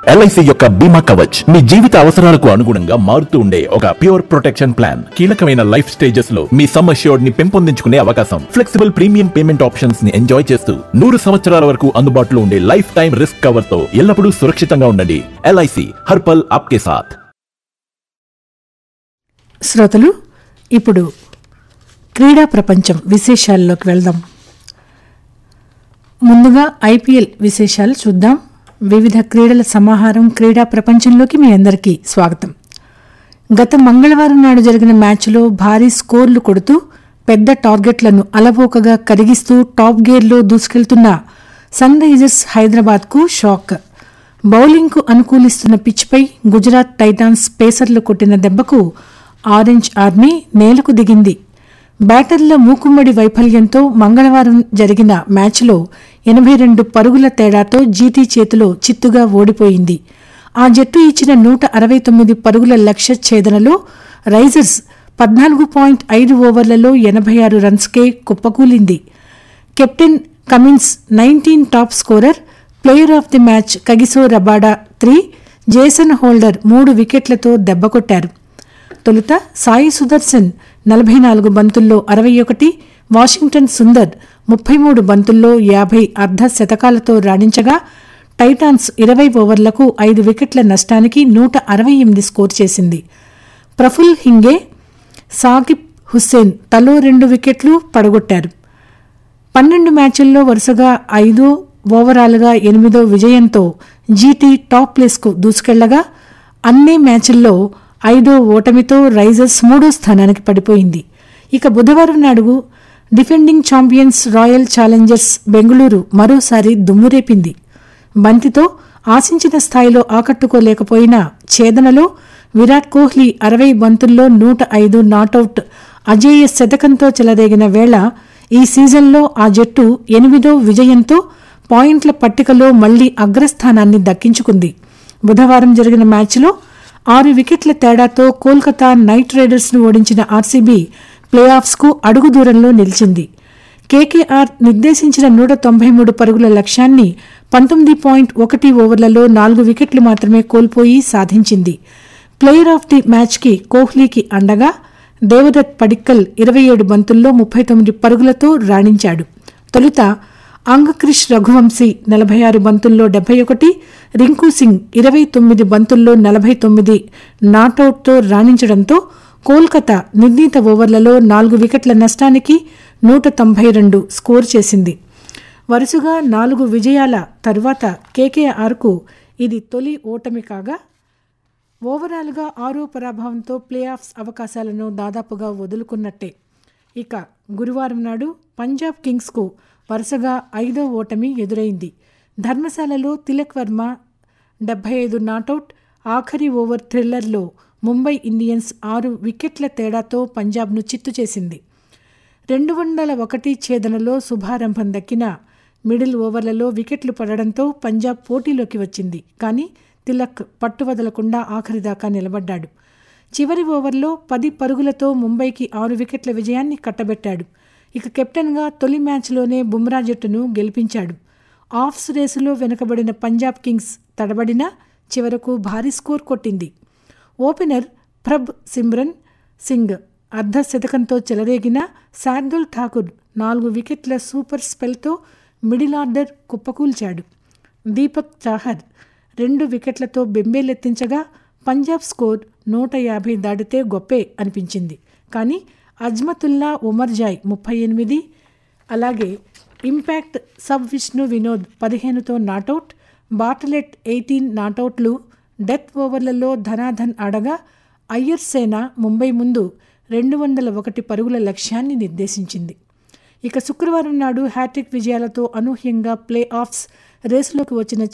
LIC యొక్క బీమా కవచ్ మీ జీవిత అవసరాలకు అనుగుణంగా మారుతూ ఉండే ఒక ప్యూర్ ప్రొటెక్షన్ ప్లాన్ కీలకమైన లైఫ్ స్టేజెస్ లో మీ సమ్ అష్యూర్డ్ ని పెంపొందించుకునే అవకాశం ఫ్లెక్సిబుల్ ప్రీమియం పేమెంట్ ఆప్షన్స్ ని ఎంజాయ్ చేస్తూ నూరు సంవత్సరాల వరకు అందుబాటులో ఉండే లైఫ్ టైం రిస్క్ కవర్ తో ఎల్లప్పుడూ సురక్షితంగా ఉండండి ఎల్ఐసి హర్పల్ ఆప్కే సాథ్ శ్రోతలు ఇప్పుడు క్రీడా ప్రపంచం విశేషాల్లోకి వెళ్దాం ముందుగా ఐపీఎల్ విశేషాలు చూద్దాం వివిధ క్రీడల సమాహారం క్రీడా ప్రపంచంలోకి మీ అందరికీ స్వాగతం గత మంగళవారం నాడు జరిగిన మ్యాచ్లో భారీ స్కోర్లు కొడుతూ పెద్ద టార్గెట్లను అలవోకగా కరిగిస్తూ టాప్ గేర్లో దూసుకెళ్తున్న సన్ రైజర్స్ హైదరాబాద్కు షాక్ బౌలింగ్కు అనుకూలిస్తున్న పిచ్పై గుజరాత్ టైటాన్స్ పేసర్లు కొట్టిన దెబ్బకు ఆరెంజ్ ఆర్మీ నేలకు దిగింది బ్యాటర్ల మూకుమ్మడి వైఫల్యంతో మంగళవారం జరిగిన మ్యాచ్లో ఎనభై రెండు పరుగుల తేడాతో జీటీ చేతిలో చిత్తుగా ఓడిపోయింది ఆ జట్టు ఇచ్చిన నూట అరవై తొమ్మిది పరుగుల లక్ష్య ఛేదనలో రైజర్స్ పద్నాలుగు పాయింట్ ఐదు ఓవర్లలో ఎనభై ఆరు రన్స్కే కుప్పకూలింది captain Cummins nineteen top scorer player of the match Kagiso Rabada three Jason Holder మూడు వికెట్లతో దెబ్బకొట్టారు తొలుత సాయి సుదర్శన్ నలభై నాలుగు బంతుల్లో అరవై ఒకటి వాషింగ్టన్ సుందర్ ముప్పై మూడు బంతుల్లో యాభై అర్ధ శతకాలతో రాణించగా టైటాన్స్ ఇరవై ఓవర్లకు ఐదు వికెట్ల నష్టానికి నూట అరవై ఎనిమిది స్కోర్ చేసింది ప్రఫుల్ హింగే సాకిబ్ హుస్సేన్ తలో రెండు వికెట్లు పడగొట్టారు పన్నెండు మ్యాచుల్లో వరుసగా ఐదో ఓవరాల్గా ఎనిమిదో విజయంతో జీటీ టాప్ ప్లేస్కు దూసుకెళ్లగా అన్ని మ్యాచుల్లో ఐదో ఓటమితో రైజర్స్ మూడో స్థానానికి పడిపోయింది ఇక బుధవారం నాడు defending champions Royal Challengers Bengaluru మరోసారి దుమ్మురేపింది బంతితో ఆశించిన స్థాయిలో ఆకట్టుకోలేకపోయినా ఛేదనలో విరాట్ కోహ్లీ అరవై బంతుల్లో నూట ఐదు నాటౌట్ అజేయ శతకంతో చెలరేగిన వేళ ఈ సీజన్లో ఆ జట్టు ఎనిమిదో విజయంతో పాయింట్ల పట్టికలో మళ్లీ అగ్రస్థానాన్ని దక్కించుకుంది బుధవారం జరిగిన మ్యాచ్లో ఆరు వికెట్ల తేడాతో కోల్కతా నైట్ రైడర్స్ను ఓడించిన ఆర్సీబీ ప్లేఆఫ్స్కు అడుగు దూరంలో నిలిచింది కేకేఆర్ నిర్దేశించిన నూట తొంభై మూడు పరుగుల లక్ష్యాన్ని పంతొమ్మిది పాయింట్ ఒకటి ఓవర్లలో నాలుగు వికెట్లు మాత్రమే కోల్పోయి సాధించింది ప్లేయర్ ఆఫ్ ది మ్యాచ్కి కోహ్లీకి అండగా దేవదత్ పడిక్కల్ ఇరవై ఏడు బంతుల్లో ముప్పై తొమ్మిది పరుగులతో రాణించాడు తొలుత అంగక్రిష్ రఘువంశీ నలభై ఆరు బంతుల్లో డెబ్బై ఒకటి రింకు సింగ్ ఇరవై తొమ్మిది బంతుల్లో నలభై తొమ్మిది నాటౌట్తో రాణించడంతో కోల్కతా నిర్ణీత ఓవర్లలో నాలుగు వికెట్ల నష్టానికి నూట తొంభై రెండు స్కోర్ చేసింది వరుసగా నాలుగు విజయాల తరువాత కేకేఆర్కు ఇది తొలి ఓటమి కాగా ఓవరాల్గా ఆరో పరాభవంతో ప్లే ఆఫ్స్ అవకాశాలను దాదాపుగా వదులుకున్నట్టే ఇక గురువారం నాడు పంజాబ్ కింగ్స్కు వరుసగా ఐదో ఓటమి ఎదురైంది ధర్మశాలలో తిలక్ వర్మ డెబ్బై ఐదు నాటౌట్ ఆఖరి ఓవర్ థ్రిల్లర్లో ముంబై ఇండియన్స్ ఆరు వికెట్ల తేడాతో పంజాబ్ను చిత్తు చేసింది రెండు వందల ఒకటి ఛేదనలో శుభారంభం దక్కిన మిడిల్ ఓవర్లలో వికెట్లు పడడంతో పంజాబ్ పోటీలోకి వచ్చింది కానీ తిలక్ పట్టువదలకుండా ఆఖరిదాకా నిలబడ్డాడు చివరి ఓవర్లో పది పరుగులతో ముంబైకి ఆరు వికెట్ల విజయాన్ని కట్టబెట్టాడు ఇక కెప్టెన్గా తొలి మ్యాచ్లోనే బుమ్రా జట్టును గెలిపించాడు ఆఫ్స్ రేసులో వెనుకబడిన పంజాబ్ కింగ్స్ తడబడినా చివరకు భారీ స్కోర్ కొట్టింది ఓపెనర్ ప్రభ్ సిమ్రన్ సింగ్ అర్ధ శతకంతో చెలరేగిన శార్దుల్ ఠాకూర్ నాలుగు వికెట్ల సూపర్ స్పెల్తో మిడిల్ ఆర్డర్ కుప్పకూల్చాడు దీపక్ చాహర్ రెండు వికెట్లతో బెంబేలెత్తించగా పంజాబ్ స్కోర్ నూట యాభై దాటితే గొప్పే అనిపించింది కానీ అజ్మతుల్లా ఉమర్జాయ్ ముప్పై ఎనిమిది అలాగే ఇంపాక్ట్ సబ్ విష్ణు వినోద్ పదిహేనుతో నాటౌట్ బాటలెట్ ఎయిటీన్ నాటౌట్లు డెత్ ఓవర్లలో ధనాధన్ ఆడగా అయ్యర్ సేన ముంబై ముందు రెండు వందల ఒకటి పరుగుల లక్ష్యాన్ని నిర్దేశించింది ఇక శుక్రవారం నాడు హ్యాట్రిక్ విజయాలతో అనూహ్యంగా ప్లే ఆఫ్స్ రేసులోకి వచ్చిన